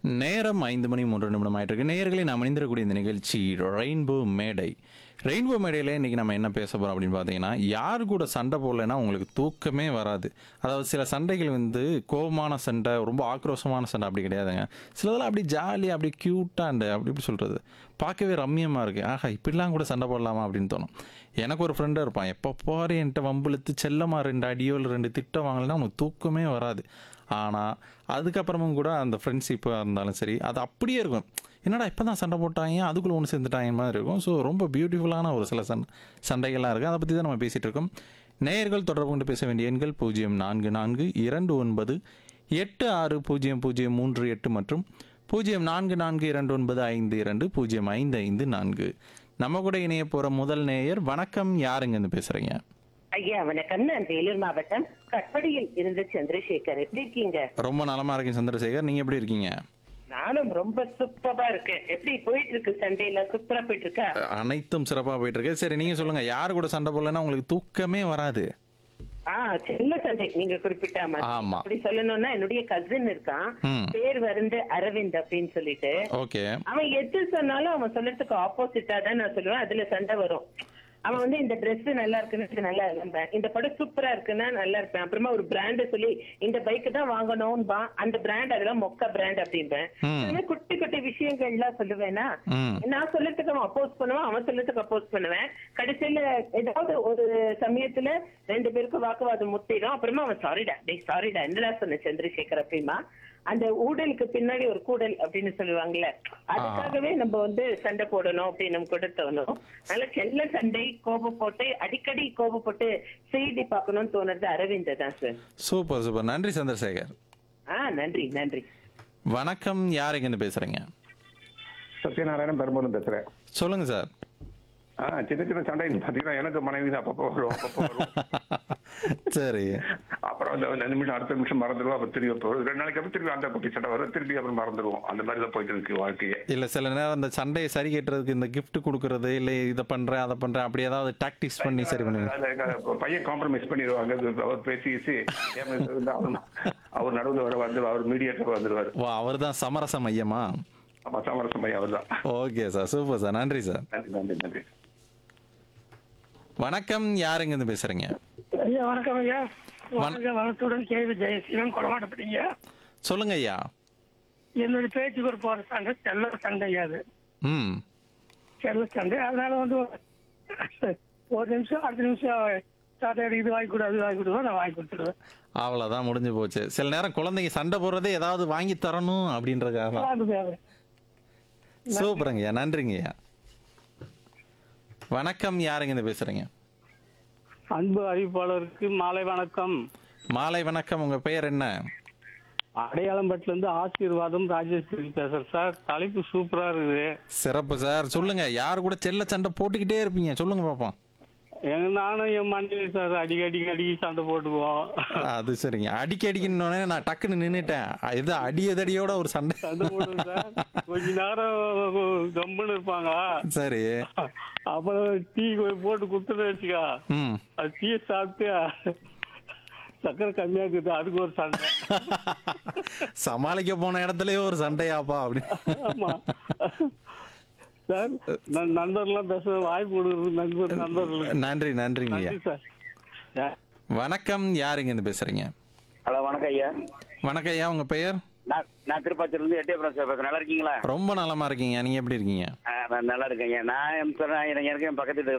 நேரம் ஐந்து மணி மூன்று நிமிடம் ஆயிட்டு இருக்கு நேயர்களை நாம் இணைந்திருக்கக்கூடிய இந்த நிகழ்ச்சி ரெயின்போ மேடை ரெயின்போ மேடையில் இன்னைக்கு நம்ம என்ன பேச போறோம் அப்படின்னு பார்த்தீங்கன்னா யார் கூட சண்டை போடலைன்னா உங்களுக்கு தூக்கமே வராது அதாவது சில சண்டைகள் வந்து கோபமான சண்டை ரொம்ப ஆக்ரோஷமான சண்டை அப்படி கிடையாதுங்க சிலதெல்லாம் அப்படி ஜாலியாக அப்படி க்யூட்டாண்டு அப்படி இப்படி சொல்கிறது பார்க்கவே ரம்மியமாக இருக்குது ஆஹா இப்படிலாம் கூட சண்டை போடலாமா அப்படின்னு தோணும் எனக்கு ஒரு ஃப்ரெண்டாக இருப்பான் எப்போ போகிற என்கிட்ட வம்பிழுத்து செல்லமாக ரெண்டு அடியோ இல்லை ரெண்டு திட்டம் வாங்கலைன்னா உனக்கு தூக்கமே வராது ஆனால் அதுக்கப்புறமும் கூட அந்த ஃப்ரெண்ட்ஷிப்பாக இருந்தாலும் சரி அது அப்படியே இருக்கும் என்னடா இப்போ தான் சண்டை போட்டாங்க அதுக்குள்ளே ஒன்று சேர்ந்துட்டாங்க மாதிரி இருக்கும் ஸோ ரொம்ப பியூட்டிஃபுல்லான ஒரு சில சண் சண்டைகள்லாம் இருக்குது அதை பற்றி தான் நம்ம பேசிகிட்டு இருக்கோம் நேயர்கள் தொடர்பு கொண்டு பேச வேண்டிய எண்கள் பூஜ்ஜியம் நான்கு நான்கு இரண்டு ஒன்பது எட்டு ஆறு பூஜ்ஜியம் பூஜ்ஜியம் மூன்று எட்டு மற்றும் பூஜ்ஜியம் நான்கு நான்கு இரண்டு ஒன்பது ஐந்து இரண்டு பூஜ்ஜியம் ஐந்து ஐந்து நான்கு நம்ம கூட இணைய போகிற முதல் நேயர் வணக்கம் யாருங்கன்னு பேசுகிறீங்க ஐயா வணக்கம் நான் வேலூர் மாவட்டம் கட்படியில் இருந்து சந்திரசேகர் எப்படி இருக்கீங்க ரொம்ப நலமாக இருக்கேன் சந்திரசேகர் நீங்கள் எப்படி இருக்கீங்க நானும் ரொம்ப சூப்பரா இருக்கேன் எப்படி போயிட்டு இருக்கு சண்டே எல்லாம் சூப்பரா போயிட்டு இருக்கா அனைத்தும் சிறப்பாக போயிட்டு இருக்கு சரி நீங்கள் சொல்லுங்கள் யார் கூட சண்டை போடலைன்னா உங்களுக்கு தூக்கமே வராது ஆ சின்ன சண்டை நீங்க குறிப்பிட்ட மாதிரி ஆமா. அப்படி சொல்லணும்னா என்னுடைய கசின் இருக்கான் ம். பேர் வந்து அரவிந்த் அப்படின்னு சொல்லிட்டு ஓகே அவன் எது சொன்னாலும் அவன் சொல்றதுக்கு ஆப்போசிட்டா தான் நான் சொல்லுவேன் அதுல சண்டை வரும் அவன் வந்து இந்த Dress நல்லா இருக்குன்னு இது நல்லா இருப்பேன் இந்த படம் சூப்பரா இருக்குன்னா நல்லா இருப்பேன் அப்புறமா ஒரு பிராண்ட் சொல்லி இந்த பைக் தான் வாங்கணும்பா அந்த பிராண்ட் அதெல்லாம் மொக்க பிராண்ட் அப்படிம்பேன் ம். இந்த மாதிரி குட்டி குட்டி விஷயங்கள்லாம் சொல்லுவேனா ம் நான் சொல்றதுக்கு அவன் அப்போஸ் பண்ணுவான் அவன் சொல்றதுக்கு அப்போஸ் பண்ணுவேன் கடைசியில ஏதாவது ஒரு சமயத்துல ரெண்டு பேருக்கும் வாக்குவாதம் முத்திடும் அப்புறமா அவன் சாரிடா டேய் சாரிடா என்னடா சொன்ன சந்திரசேகர் அப்படிமா அந்த ஊழலுக்கு பின்னாடி ஒரு கூடல் அப்படின்னு சொல்லுவாங்கல்ல அதுக்காகவே நம்ம வந்து சண்டை போடணும் அப்படின்னு நம்ம கூட தோணும் அதனால செல்ல சண்டை கோபப்போட்டு அடிக்கடி கோபப்பட்டு செய்தி பார்க்கணும்னு தோணுறது அரவிந்த் தான் சார் சூப்பர் சூப்பர் நன்றி சந்திரசேகர் ஆ நன்றி நன்றி வணக்கம் யாருங்கன்னு பேசுகிறீங்க சத்யநாராயணன் பெரும்பலூர் பேசுறேன் சொல்லுங்க சார் ஆ சின்ன சின்ன சண்டை பாத்தீங்கன்னா எனக்கு மனைவி தான் அப்பப்போ வரும் அப்பப்போ வரும் சரி அப்புறம் அந்த அந்த நிமிஷம் அடுத்த நிமிஷம் மறந்துடுவோம் அப்புறம் திரும்பி அப்புறம் ரெண்டு நாளைக்கு அப்புறம் திரும்பி அந்த குட்டி சண்டை வரும் திரும்பி அப்புறம் மறந்துடுவோம் அந்த மாதிரி தான் போயிட்டு இருக்கு வாழ்க்கையே இல்லை சில நேரம் அந்த சண்டையை சரி கட்டுறதுக்கு இந்த gift கொடுக்கறது இல்லை இதை பண்ணுறேன் அதை பண்ணுறேன் அப்படி ஏதாவது டாக்டிக்ஸ் பண்ணி சரி பண்ணுவீங்க அது எங்க பையன் காம்ப்ரமைஸ் பண்ணிடுவாங்க அது அவர் பேசி பேசி ஏமாந்து வந்து அவர் அவர் நடுவில் வர வந்து அவர் மீடியேட்டர் வந்துடுவார் ஓ அவர் தான் சமரச மையமா ஆமா சமரசம் பையன் அவர் தான் ஓகே சார் சூப்பர் சார் நன்றி சார் நன்றி நன்றி நன்றி வணக்கம் யாருங்கன்னு பேசுகிறீங்க ஐயா வணக்கம் ஐயா வாழ்க வளத்துடன் கேவி ஜெயசீலன் கொடமாட்டப்பட்டீங்க சொல்லுங்க ஐயா என்னுடைய பேச்சுக்கு ஒரு போற சண்டை செல்ல சண்டை ஐயா அது ம் செல்ல சண்டை அதனால வந்து ஒரு நிமிஷம் அடுத்த நிமிஷம் சாட்டை இது வாங்கி கொடு அது வாங்கி கொடுவா நான் வாங்கி கொடுத்துடுவேன் அவ்வளோதான் முடிஞ்சு போச்சு சில நேரம் குழந்தைங்க சண்டை போடுறதே ஏதாவது வாங்கி தரணும் அப்படின்றதுக்காக தான் அது தேவை சூப்பருங்கய்யா நன்றிங்கய்யா வணக்கம் யாருங்கன்னு பேசுறீங்க அன்பு அறிவிப்பாளருக்கு மாலை வணக்கம் மாலை வணக்கம் உங்க பெயர் என்ன அடையாளம்பட்டுல இருந்து ஆசீர்வாதம் ராஜேஸ்வரி பேசுறேன் சார் தலைப்பு சூப்பரா இருக்குது சிறப்பு சார் சொல்லுங்க யார் கூட செல்ல சண்டை போட்டுக்கிட்டே இருப்பீங்க சொல்லுங்க பாப்போம் எங்க நானும் என் மனைவி சார் அடிக்கடி அடிக்கடி அடிக்கடி சண்டை போட்டுக்குவோம் அது சரிங்க அடிக்க அடிக்கணுன்னே நான் டக்குன்னு நின்னுட்டேன் இது அடியதடியோட ஒரு சண்டை சண்டை போடுவோம் சார் கொஞ்ச நேரம் கம்முன்னு இருப்பாங்க சரி அப்புறம் டீ போட்டு குடுத்துட்டு வச்சுக்கா ம் அது டீ சாப்பிட்டு சக்கரை கம்மியா இருக்குது அதுக்கு ஒரு சண்டை சமாளிக்க போன இடத்துலயே ஒரு சண்டையாப்பா அப்படி ஆமா சார் நான் நண்பர்லாம் பேச வாய்ப்பு கொடுக்குறது நண்பர் நண்பர்களுக்கு நன்றி நன்றிங்க ஐயா நன்றி சார் வணக்கம் யாருங்கன்னு பேசுறீங்க ஹலோ வணக்கம் ஐயா வணக்கம் ஐயா உங்க பெயர் நான் நான் திருப்பத்தூர்ல இருந்து எட்டயபுரம் சார் பேசுறேன் நல்லா இருக்கீங்களா ரொம்ப நலமா இருக்கீங்க நீங்க எப்படி இருக்கீங்க ஆ, நான் நல்லா இருக்கேன் ஐயா நான் சொல்றேன் எனக்கு எனக்கு என் பக்கத்து